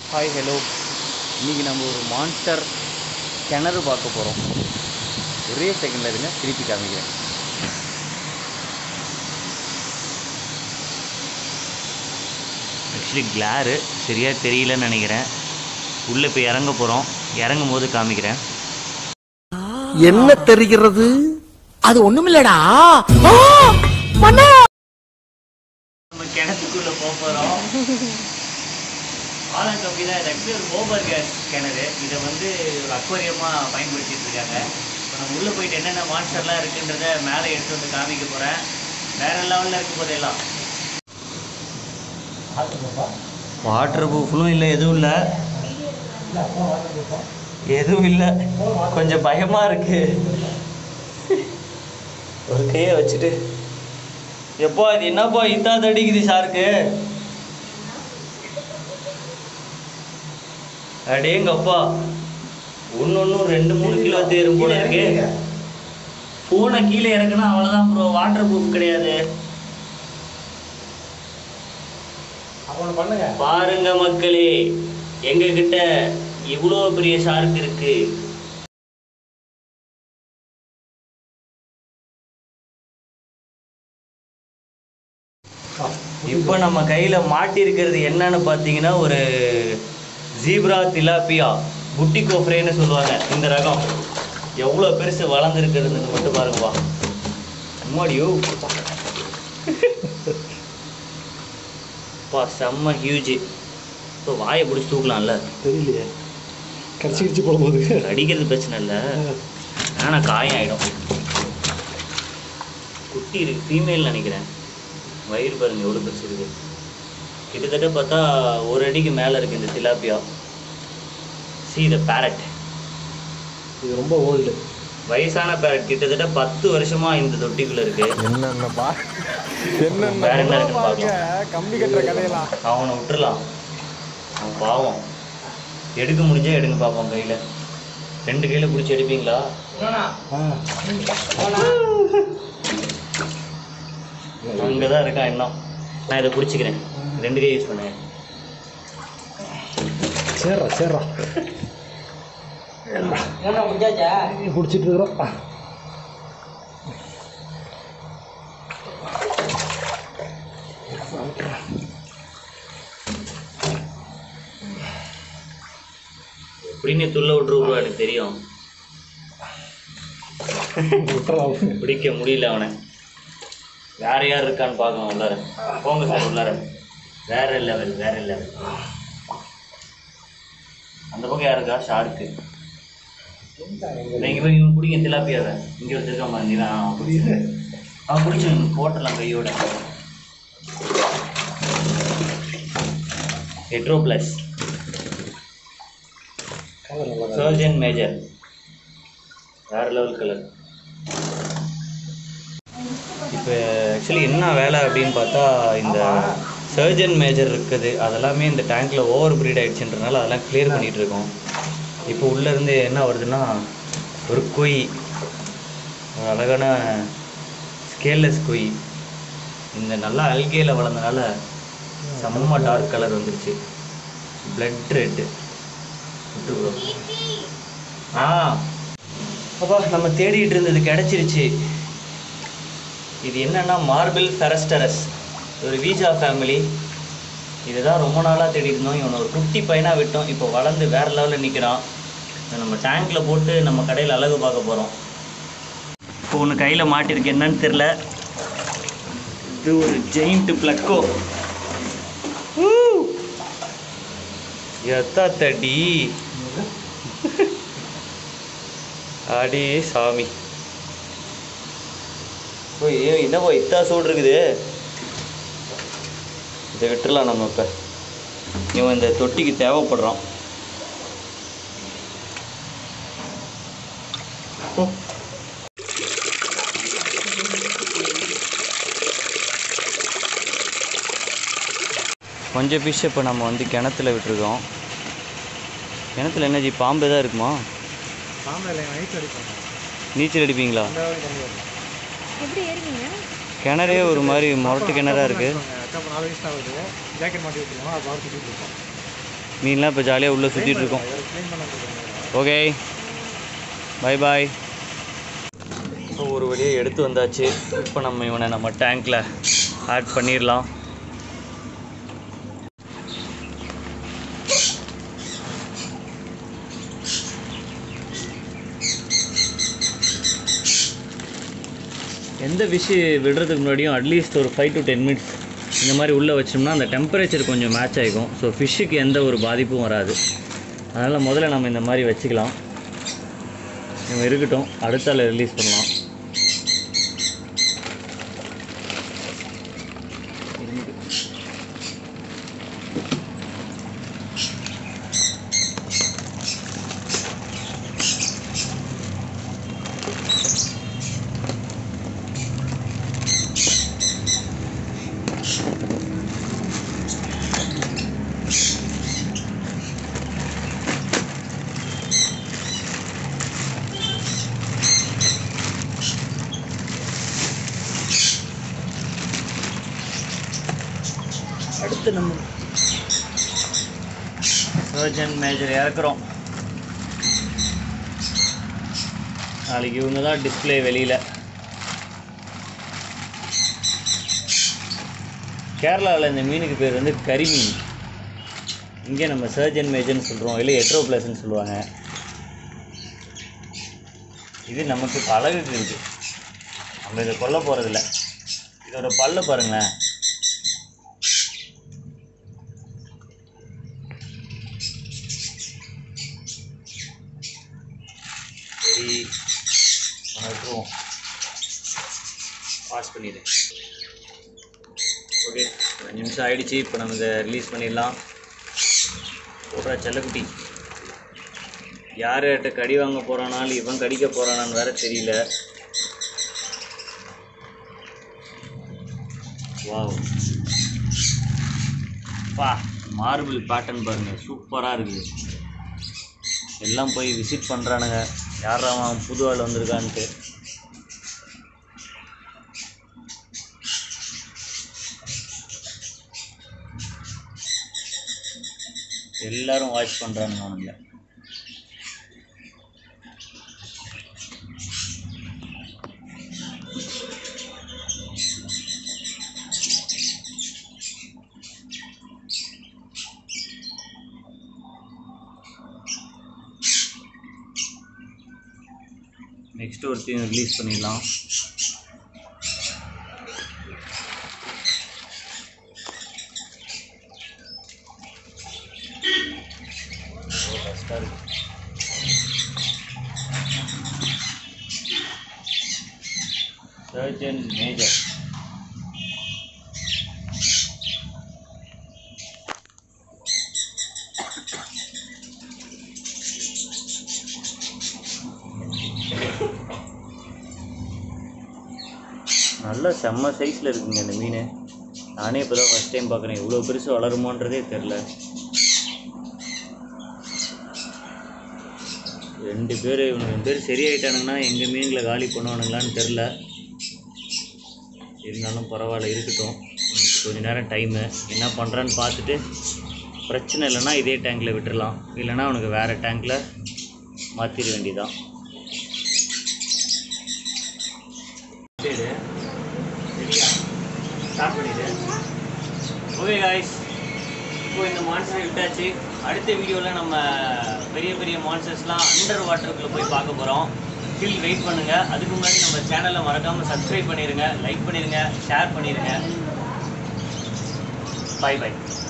Hi hello இன்றைக்கி நம்ம ஒரு மான்ஸ்டர் கிணறு பார்க்க போகிறோம் ஒரே செகண்டில் இருங்க திருப்பி காமிக்கிறேன் ஆக்சுவலி கிளாரு சரியாக தெரியலன்னு நினைக்கிறேன் உள்ளே இப்போ இறங்க போகிறோம் இறங்கும் போது காமிக்கிறேன் என்ன தெரிகிறது அது ஒண்ணுமில்லடா நம்ம கிணத்துக்குள்ளே போக போகிறோம் ஆலன் கம்பி தான் இது ஆக்சுவலி ஒரு கோபர் கேஸ் கிணறு இதை வந்து ஒரு அக்வாரியமாக பயன்படுத்திட்டு இருக்காங்க இப்போ நம்ம உள்ளே போயிட்டு என்னென்ன மான்ஸ்டர்லாம் இருக்குன்றத மேலே எடுத்து வந்து காமிக்க போகிறேன் வேற லெவலில் இருக்கும் போதெல்லாம் வாட்டர் ப்ரூஃப்லும் இல்லை எதுவும் இல்லை எதுவும் இல்லை கொஞ்சம் பயமாக இருக்கு ஒரு கையை வச்சுட்டு எப்போ இது என்னப்பா இத்தா தடிக்குது ஷார்க்கு அடேங்கப்பா ஒன்று ஒன்றும் ரெண்டு மூணு கிலோ தேரும் போல இருக்கு ஃபோனை கீழே இறக்குனா அவ்வளோதான் ப்ரோ வாட்டர் ப்ரூஃப் கிடையாது பாருங்க மக்களே எங்க கிட்ட இவ்வளோ பெரிய ஷார்க் இருக்கு இப்போ நம்ம கையில் மாட்டியிருக்கிறது என்னன்னு பார்த்தீங்கன்னா ஒரு ஜீப்ரா திலாப்பியா புட்டி கோஃப்ரேன்னு சொல்லுவாங்க இந்த ரகம் எவ்வளோ பெருசு வளர்ந்துருக்குறது மட்டும் பாருங்கப்பா அம்மாடியோ பா செம்ம ஹியூஜ் இப்போ வாயை பிடிச்சி தூக்கலாம்ல தெரியலையே கடிச்சு கடிச்சு போடும்போது அடிக்கிறது பிரச்சனை இல்லை ஆனால் காயம் ஆகிடும் குட்டி இருக்கு ஃபீமேல் நினைக்கிறேன் வயிறு பாருங்க எவ்வளோ பெருசு இருக்கு கிட்டத்தட்ட பார்த்தா ஒரு அடிக்கு மேலே இருக்கு இந்த திலாப்பியா சி த பேரட் இது ரொம்ப ஓல்டு வயசான பேரட் கிட்டத்தட்ட பத்து வருஷமா இந்த தொட்டிக்குள்ள இருக்கு என்னென்ன பா வேற என்ன இருக்குன்னு பார்க்கலாம் கம்பி கட்டுற கதையெல்லாம் அவனை விட்டுறலாம் அவன் பாவம் எடுக்க முடிஞ்சா எடுங்க பார்ப்போம் கையில் ரெண்டு கையில் பிடிச்சி எடுப்பீங்களா அங்கே தான் இருக்கான் இன்னும் நான் இதை பிடிச்சிக்கிறேன் ரெண்டு கை யூஸ் பண்ணேன் சேர்றா சேர்றா பிடிச்சிட்டு இருக்கிறோம் எப்படின்னு துள்ள விட்டுருவோம் எனக்கு தெரியும் விட்டுறலாம் பிடிக்க முடியல அவனை வேற யார் இருக்கான்னு பார்க்கலாம் உள்ளார போங்க சார் உள்ளார வேற லெவல் வேற லெவல் அந்த பக்கம் யாருக்கா ஷார்க்கு இங்கே போய் இவன் பிடிங்க திலாப்பியாவை இங்கே வச்சிருக்கான் பாருங்க இவன் அவன் பிடிச்சு அவன் பிடிச்சி போட்டுடலாம் கையோட ஹெட்ரோ ப்ளஸ் சர்ஜன் மேஜர் வேற லெவல் கலர் இப்போ ஆக்சுவலி என்ன வேலை அப்படின்னு பார்த்தா இந்த சர்ஜன் மேஜர் இருக்குது அதெல்லாமே இந்த டேங்க்கில் ஓவர் ப்ரீட் ஆயிடுச்சுன்றனால அதெல்லாம் கிளியர் பண்ணிகிட்டு இருக்கோம் இப்போ உள்ளேருந்து என்ன வருதுன்னா ஒரு கொய் ஒரு அழகான ஸ்கேல்லெஸ் கொய் இந்த நல்லா அல்கேல வளர்ந்தனால செம்ம டார்க் கலர் வந்துருச்சு பிளட் ரெட்டு ஆ அப்பா நம்ம தேடிட்டு இருந்தது கிடைச்சிருச்சு இது என்னன்னா மார்பிள் ஃபெரஸ்டரஸ் ஒரு வீஜா ஃபேமிலி இதுதான் ரொம்ப நாளாக தேடி இருந்தோம் இவனை ஒரு குட்டி பையனாக விட்டோம் இப்போ வளர்ந்து வேற லெவலில் நிற்கிறான் இதை நம்ம டேங்க்கில் போட்டு நம்ம கடையில் அழகு பார்க்க போகிறோம் இப்போ ஒன்று கையில் மாட்டிருக்கு என்னன்னு தெரில இது ஒரு ஜெயிண்ட் பிளக்கோ எத்தா தடி அடி சாமி ஓய் ஏய், என்னப்பா இத்தா சூடு இருக்குது இதை விட்டுறலாம் நம்ம இப்போ இவன் இந்த தொட்டிக்கு தேவைப்படுறான் ம். கொஞ்சம் ஃபிஷ் இப்போ நம்ம வந்து கிணத்துல விட்டுருக்கோம் கிணத்துல என்னஜி பாம்பு தான் இருக்குமா நீச்சல் அடிப்பீங்களா எப்படி ஏறுவீங்க கிணறே ஒரு மாதிரி முரட்டு கிணறா இருக்கு நாலு வயசு ஆகுது ஜாக்கெட் மாட்டி விட்டுருவோம் அது பார்த்து சுற்றிட்டு இருக்கோம் மீன்லாம் இப்போ ஜாலியாக உள்ளே சுற்றிட்டு இருக்கோம் ஓகே பை பாய் ஸோ ஒரு வழியாக எடுத்து வந்தாச்சு இப்போ நம்ம இவனை நம்ம டேங்க்கில் ஆட் பண்ணிடலாம் எந்த ஃபிஷ்ஷு விடுறதுக்கு முன்னாடியும் அட்லீஸ்ட் ஒரு ஃபைவ் டு டென் மினிட்ஸ் இந்த மாதிரி உள்ளே வச்சோம்னா அந்த டெம்பரேச்சர் கொஞ்சம் மேட்ச் ஆகிக்கும் ஸோ ஃபிஷ்ஷுக்கு எந்த ஒரு பாதிப்பும் வராது அதனால் முதல்ல நம்ம இந்த மாதிரி வச்சுக்கலாம் இவன் இருக்கட்டும் அடுத்தால ரிலீஸ் பண்ணலாம் அடுத்து நம்ம சர்ஜன் மேஜர் இறக்குறோம் நாளைக்கு இவங்க தான் டிஸ்பிளே வெளியில் கேரளாவில் இந்த மீனுக்கு பேர் வந்து கரிமீன் இங்கே நம்ம சர்ஜன் மேஜர்னு சொல்கிறோம் இல்லை எட்ரோப்ளஸ்ன்னு சொல்லுவாங்க இது நமக்கு அழகுக்கு இருக்குது நம்ம இதை கொல்ல போகிறதில்ல இதோட பல்ல பாருங்களேன் சரி நம்ம விட்டுருவோம் பாஸ் பண்ணிடு ஓகே அஞ்சு நிமிஷம் ஆயிடுச்சு இப்போ நம்ம இதை ரிலீஸ் பண்ணிடலாம் போடுறா செல்லக்குட்டி யார்கிட்ட கடி வாங்க போகிறானாலும் இவன் கடிக்க போகிறானான்னு வேற தெரியல வாவ் பா மார்பிள் பேட்டர்ன் பாருங்க சூப்பராக இருக்குது எல்லாம் போய் விசிட் பண்ணுறானுங்க யார் அவன் புது ஆள் வந்திருக்கான்ட்டு எல்லாரும் வாட்ச் பண்ணுறானுங்க அவனுங்க நெக்ஸ்ட் ஒருத்தையும் ரிலீஸ் பண்ணிடலாம் ரொம்ப கஷ்டம் இருக்கு சர்ஜன் மேஜர் நல்ல செம்ம சைஸில் இருக்குங்க இந்த மீன் நானே இப்போ தான் ஃபஸ்ட் டைம் பார்க்குறேன் இவ்வளோ பெருசு வளருமோன்றதே தெரில ரெண்டு பேர் இவங்க ரெண்டு பேர் சரியாயிட்டானுங்கன்னா எங்கள் மீன்களை காலி பண்ணுவானுங்களான்னு தெரில இருந்தாலும் பரவாயில்ல இருக்கட்டும் இன்னைக்கு கொஞ்ச நேரம் டைமு என்ன பண்ணுறான்னு பார்த்துட்டு பிரச்சனை இல்லைன்னா இதே டேங்க்கில் விட்டுறலாம் இல்லைன்னா அவனுக்கு வேறு டேங்க்கில் மாற்றிட வேண்டியதான் சரி சரியா ஸ்டார்ட் பண்ணிடு ஓகே காய்ஸ் இப்போ இந்த மான்ஸ்டர் விட்டாச்சு அடுத்த வீடியோவில் நம்ம பெரிய பெரிய மான்ஸ்டர்ஸ்லாம் அண்டர் வாட்டருக்குள்ளே போய் பார்க்க போகிறோம் ஸ்டில் வெயிட் பண்ணுங்கள் அதுக்கு முன்னாடி நம்ம சேனலை மறக்காமல் சப்ஸ்கிரைப் பண்ணிடுங்க லைக் பண்ணிடுங்க ஷேர் பண்ணிடுங்க பை பை